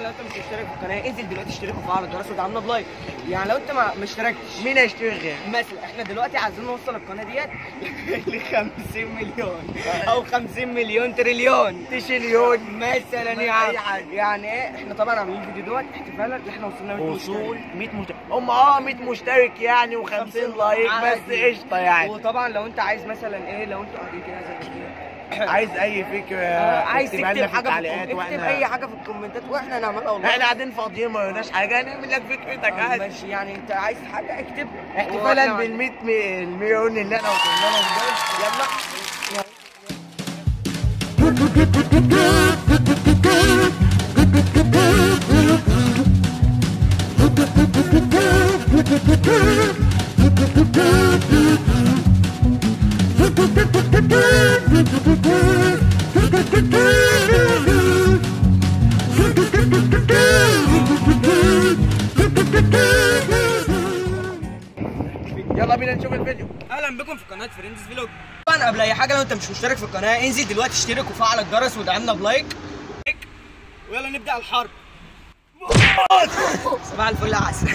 لو انت مش مشترك في القناه انزل دلوقتي اشترك وفعل الجرس وادعمنا بلايك يعني لو انت ما ما اشتركتش مين هيشتري غير مثلا احنا دلوقتي عايزين نوصل القناه ديت ل 50 مليون او 50 مليون تريليون تشيليون مثلا أي يعني حاجة. يعني ايه احنا طبعا عاملين الفيديو دوت احتفالا ان احنا وصلنا 100 وصول مشترك 100 مشترك هم اه 100 مشترك يعني و50 لايك بس عادي. قشطه يعني وطبعا لو انت عايز مثلا ايه لو انتوا قاعدين كده زي كده عايز اي فكره آه، عايز اكتبها تكتب لنا في حاجه في التعليقات الكوم- اكتب واحنا اي حاجه في الكومنتات واحنا نعملها والله احنا قاعدين فاضيين ما لناش حاجه نعمل لك فكرتك آه، عادي ماشي يعني انت عايز حاجه اكتب احتفالا بال 100 مليون اللي احنا وصلنا لهم دول يلا يلا بينا نشوف الفيديو اهلا بكم في قناه فريندز فلوج طبعا قبل اي حاجه لو انت مش مشترك في القناه انزل دلوقتي اشترك وفعل الجرس ودعمنا بلايك ويلا نبدا الحرب صباح الفل يا عسل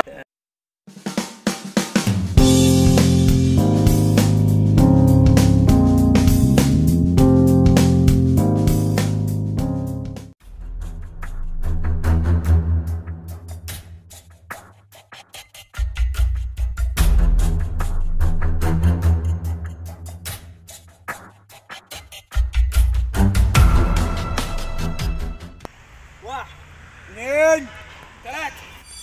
واحد اثنين ثلاثة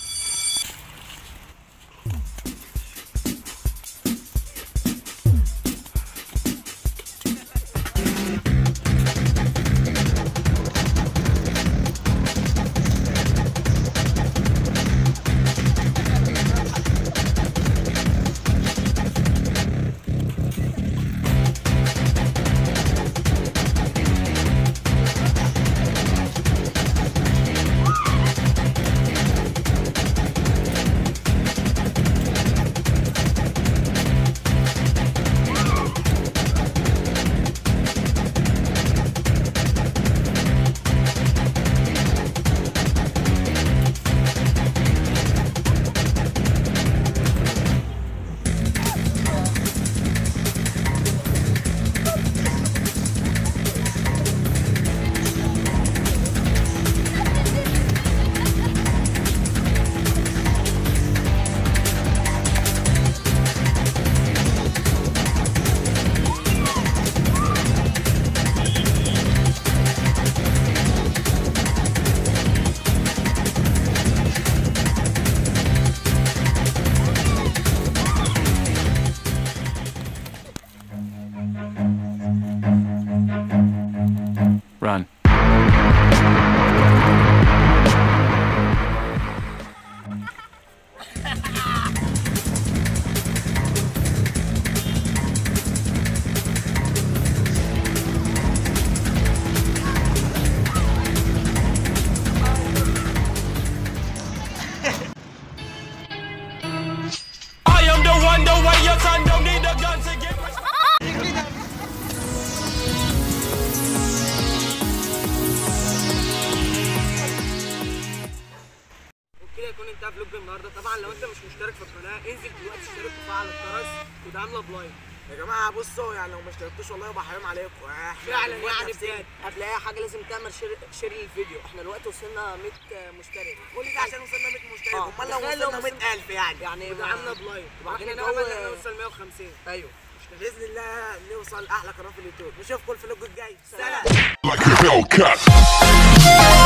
Run. I am the one, the way your son don't need a gun to get وبكده يكون انتهى فلوج النهارده طبعا لو انت مش مشترك في القناه انزل دلوقتي اشترك وفعل الجرس ودعمنا بلايك يا جماعه بصوا يعني لو ما اشتركتوش والله يبقى حرام عليكم احنا فعلا بنموت يعني نفسنا. بجد هتلاقي حاجه لازم تعمل شير شير للفيديو احنا دلوقتي وصلنا 100 مشترك كل ده عشان وصلنا 100 مشترك آه. امال لو تخيل لو وصلنا وصلنا- 100000 يعني يعني ودعمنا بلايك وبعدين واحنا الجو- نامل ان احنا نوصل 150 ايوه باذن الله نوصل احلى قناه في اليوتيوب نشوفكم الفلوج الجاي سلام like a Hellcat.